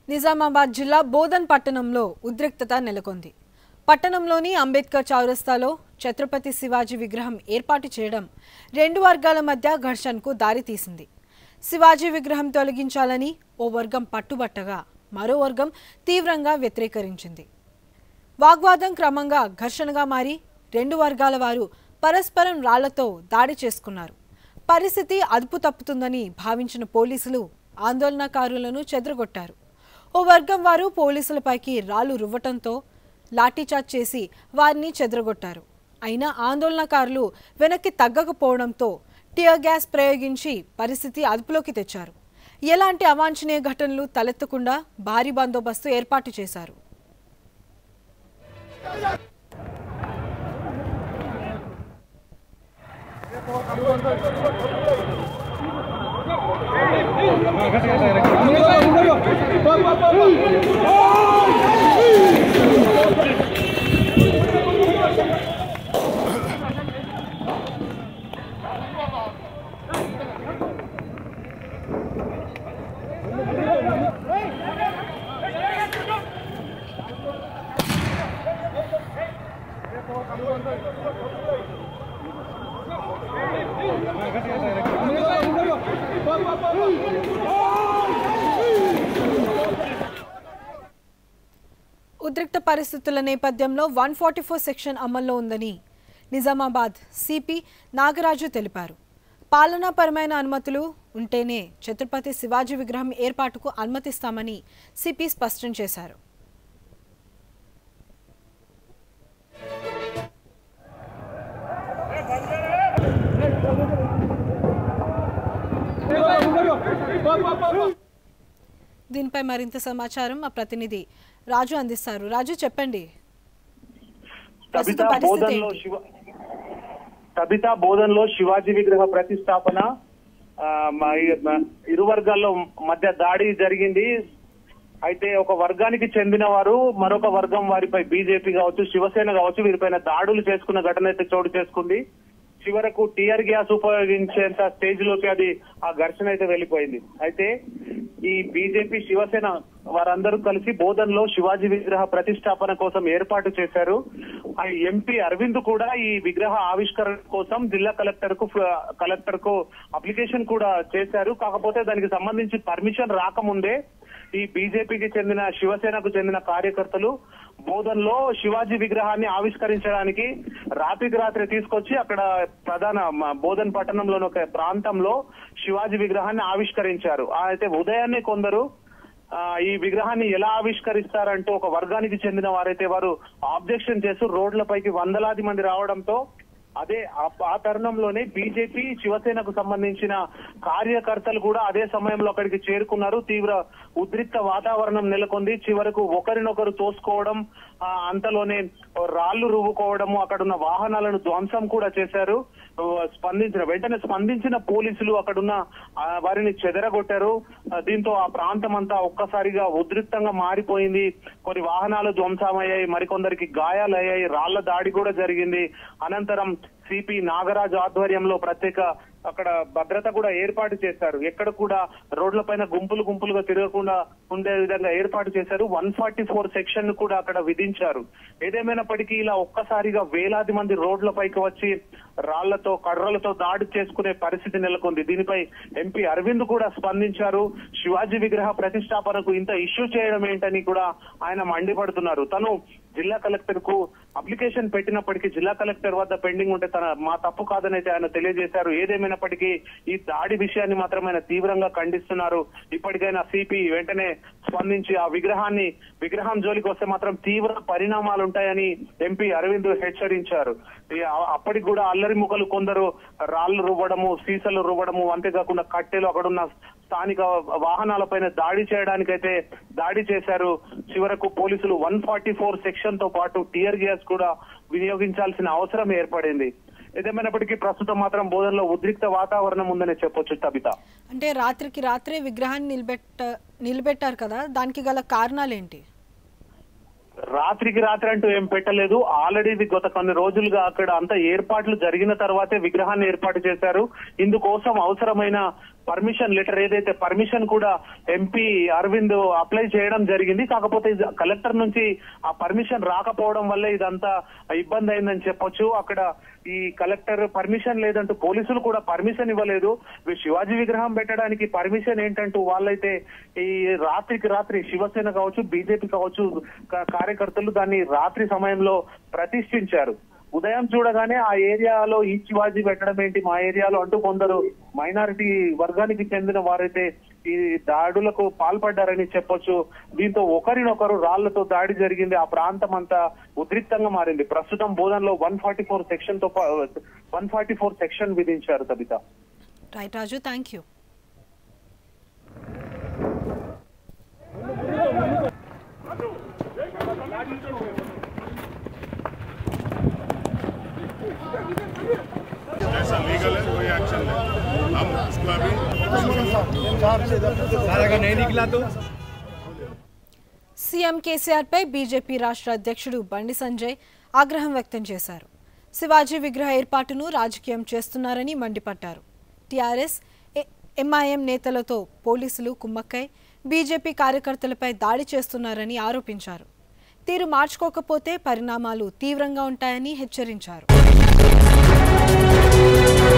నిజామాబాద్ జిల్లా బోధన్ పట్టణంలో ఉద్రిక్తత నెలకొంది పట్టణంలోని అంబేద్కర్ చౌరస్తాలో ఛత్రపతి శివాజీ విగ్రహం ఏర్పాటు చేయడం రెండు వర్గాల మధ్య ఘర్షణకు దారితీసింది శివాజీ విగ్రహం తొలగించాలని ఓ వర్గం పట్టుబట్టగా మరో వర్గం తీవ్రంగా వ్యతిరేకరించింది వాగ్వాదం క్రమంగా ఘర్షణగా మారి రెండు వర్గాల వారు పరస్పరం రాళ్లతో దాడి చేసుకున్నారు పరిస్థితి అదుపు తప్పుతుందని భావించిన పోలీసులు ఆందోళనకారులను చెదరగొట్టారు ఓ వర్గం వారు పోలీసులపైకి రాళ్లు రువ్వటంతో లాఠీచార్జ్ చేసి వారిని చెదరగొట్టారు అయినా ఆందోళనకారులు వెనక్కి తగ్గకపోవడంతో టియర్ గ్యాస్ ప్రయోగించి పరిస్థితి అదుపులోకి తెచ్చారు ఎలాంటి అవాంఛనీయ ఘటనలు తలెత్తకుండా భారీ బందోబస్తు ఏర్పాటు చేశారు ఉద్రిక్త పరిస్థితుల నేపథ్యంలో వన్ ఫార్టీ ఫోర్ సెక్షన్ అమల్లో ఉందని నిజామాబాద్ సిపి నాగరాజు తెలిపారు పాలనాపరమైన అనుమతులు ఉంటేనే ఛత్రపతి శివాజీ విగ్రహం ఏర్పాటుకు అనుమతిస్తామని సిపి స్పష్టం చేశారు దీనిపై మరింత సమాచారం మా ప్రతినిధి రాజు అందిస్తారు రాజు చెప్పండి ప్రస్తుత కవిత పరిస్థితి బోధనలో ఏంటి? శివ కవిత బోధనలో శివాజీ విగ్రహ ప్రతిష్టాపన ఆ, మ- మ- ఇరు వర్గాల్లో మధ్య దాడి జరిగింది అయితే ఒక వర్గానికి చెందిన వారు మరొక వర్గం వారిపై బీజేపీ కావచ్చు శివసేన కావచ్చు వీరిపైన దాడులు చేసుకున్న ఘటన అయితే చోటు చేసుకుంది చివరకు టీఆర్ గ్యాస్ ఉపయోగించేంత స్టేజ్ లోకి అది ఆ ఘర్షణ అయితే వెళ్ళిపోయింది అయితే ఈ బీజేపీ శివసేన వారందరూ కలిసి బోధన్లో శివాజీ విగ్రహ ప్రతిష్టాపన కోసం ఏర్పాటు చేశారు ఆ ఎంపీ అరవింద్ కూడా ఈ విగ్రహ ఆవిష్కరణ కోసం జిల్లా కలెక్టర్ కు కలెక్టర్ కు అప్లికేషన్ కూడా చేశారు కాకపోతే దానికి సంబంధించి పర్మిషన్ రాకముందే ఈ బీజేపీకి చెందిన శివసేనకు చెందిన కార్యకర్తలు బోధన్లో శివాజీ విగ్రహాన్ని ఆవిష్కరించడానికి రాత్రికి రాత్రి తీసుకొచ్చి అక్కడ ప్రధాన మ- బోధన్ పట్టణంలోని ఒక ప్రాంతంలో శివాజీ విగ్రహాన్ని ఆవిష్కరించారు ఆ అయితే ఉదయాన్నే కొందరు ఆ, ఈ విగ్రహాన్ని ఎలా ఆవిష్కరిస్తారంటూ ఒక వర్గానికి చెందిన వారైతే వారు ఆబ్జెక్షన్ చేస్తూ రోడ్లపైకి వందలాది మంది రావడంతో అదే ఆ- ఆ తరుణంలోనే బీజేపీ శివసేనకు సంబంధించిన కార్యకర్తలు కూడా అదే సమయంలో అక్కడికి చేరుకున్నారు తీవ్ర ఉద్రిక్త వాతావరణం నెలకొంది చివరకు ఒకరినొకరు తోసుకోవడం ఆ, అంతలోనే రాళ్లు రువ్వుకోవడము అక్కడున్న వాహనాలను ధ్వంసం కూడా చేశారు ఆ, స్పందించిన వెంటనే స్పందించిన పోలీసులు అక్కడున్న ఆ, వారిని చెదరగొట్టారు ఆ, దీంతో ఆ ప్రాంతం అంతా ఒక్కసారిగా ఉద్రిక్తంగా మారిపోయింది కొన్ని వాహనాలు ధ్వంసమయ్యాయి మరికొందరికి గాయాలయ్యాయి రాళ్ల దాడి కూడా జరిగింది అనంతరం సిపి నాగరాజు ఆధ్వర్యంలో ప్రత్యేక అక్కడ భద్రత కూడా ఏర్పాటు చేశారు ఎక్కడ కూడా రోడ్లపైన గుంపులు గుంపులుగా తిరగకుండా ఉండే విధంగా ఏర్పాటు చేశారు వన్ ఫార్టీ ఫోర్ సెక్షన్ కూడా అక్కడ విధించారు ఏదేమైనప్పటికీ ఇలా ఒక్కసారిగా వేలాది మంది రోడ్లపైకి వచ్చి రాళ్లతో కర్రలతో దాడి చేసుకునే పరిస్థితి నెలకొంది దీనిపై ఎంపీ అరవింద్ కూడా స్పందించారు శివాజీ విగ్రహ ప్రతిష్టాపనకు ఇంత ఇష్యూ చేయడం ఏంటని కూడా ఆయన మండిపడుతున్నారు తను జిల్లా కలెక్టర్ కు అప్లికేషన్ పెట్టినప్పటికీ జిల్లా కలెక్టర్ వద్ద పెండింగ్ ఉంటే తన మా తప్పు కాదని అయితే ఆయన తెలియజేశారు ఏదేమైనప్పటికీ ఈ దాడి విషయాన్ని మాత్రం ఆయన తీవ్రంగా ఖండిస్తున్నారు ఇప్పటికైనా సిపి వెంటనే స్పందించి ఆ విగ్రహాన్ని విగ్రహం జోలికి వస్తే మాత్రం తీవ్ర పరిణామాలు ఉంటాయని ఎంపీ అరవింద్ హెచ్చరించారు ఈ ఆ- అప్పటికి కూడా అల్లరి ముఖలు కొందరు రాళ్లు రువ్వడము సీసలు రువ్వడము అంతేకాకుండా కట్టెలు అక్కడున్న స్థానిక వాహనాలపైన దాడి చేయడానికైతే దాడి చేశారు చివరకు పోలీసులు వన్ ఫార్టీ ఫోర్ సెక్షన్ తో పాటు టియర్ గ్యాస్ కూడా వినియోగించాల్సిన అవసరం ఏర్పడింది ఏదేమైనప్పటికీ ప్రస్తుతం మాత్రం బోధనలో ఉద్రిక్త వాతావరణం ఉందని చెప్పొచ్చు తబిత అంటే రాత్రికి రాత్రే విగ్రహాన్ని నిలబెట్ట నిలబెట్టారు కదా దానికి గల కారణాలేంటి రాత్రికి రాత్రి అంటూ ఏం పెట్టలేదు ఆల్రెడీ ఇది గత కొన్ని రోజులుగా అక్కడ అంత ఏర్పాట్లు జరిగిన తర్వాతే విగ్రహాన్ని ఏర్పాటు చేశారు ఇందుకోసం అవసరమైన పర్మిషన్ లెటర్ ఏదైతే పర్మిషన్ కూడా ఎంపీ అరవింద్ అప్లై చేయడం జరిగింది కాకపోతే ఇది కలెక్టర్ నుంచి ఆ పర్మిషన్ రాకపోవడం వల్ల ఇదంతా ఇబ్బంది అయిందని చెప్పొచ్చు అక్కడ ఈ కలెక్టర్ పర్మిషన్ లేదంటూ పోలీసులు కూడా పర్మిషన్ ఇవ్వలేదు ఈ శివాజీ విగ్రహం పెట్టడానికి పర్మిషన్ ఏంటంటూ వాళ్ళైతే ఈ రాత్రికి రాత్రి శివసేన కావచ్చు బీజేపీ కావచ్చు కా- కార్యకర్తలు దాన్ని రాత్రి సమయంలో ప్రతిష్ఠించారు ఉదయం చూడగానే ఆ ఏరియాలో ఈ శివాజీ పెట్టడం ఏంటి మా ఏరియాలో అంటూ కొందరు మైనారిటీ వర్గానికి చెందిన వారైతే ఈ దాడులకు పాల్పడ్డారని చెప్పొచ్చు దీంతో ఒకరినొకరు రాళ్లతో దాడి జరిగింది ఆ ప్రాంతం అంతా ఉద్రిక్తంగా మారింది ప్రస్తుతం బోధనలో వన్ ఫార్టీ ఫోర్ సెక్షన్ తో వన్ ఫార్టీ ఫోర్ సెక్షన్ విధించారు Kavitha right Raju thank you जैसा लीगल है कोई एक्शन ले हम उसको अभी सर अगर नहीं निकला तो సీఎం కేసీఆర్పై బీజేపీ రాష్ట్ర అధ్యక్షుడు బండి సంజయ్ ఆగ్రహం వ్యక్తం చేశారు శివాజీ విగ్రహ ఏర్పాటును రాజకీయం చేస్తున్నారని మండిపడ్డారు టీఆర్ఎస్ ఏ- ఎంఐఎం నేతలతో పోలీసులు కుమ్మక్కై బీజేపీ కార్యకర్తలపై దాడి చేస్తున్నారని ఆరోపించారు తీరు మార్చుకోకపోతే పరిణామాలు తీవ్రంగా ఉంటాయని హెచ్చరించారు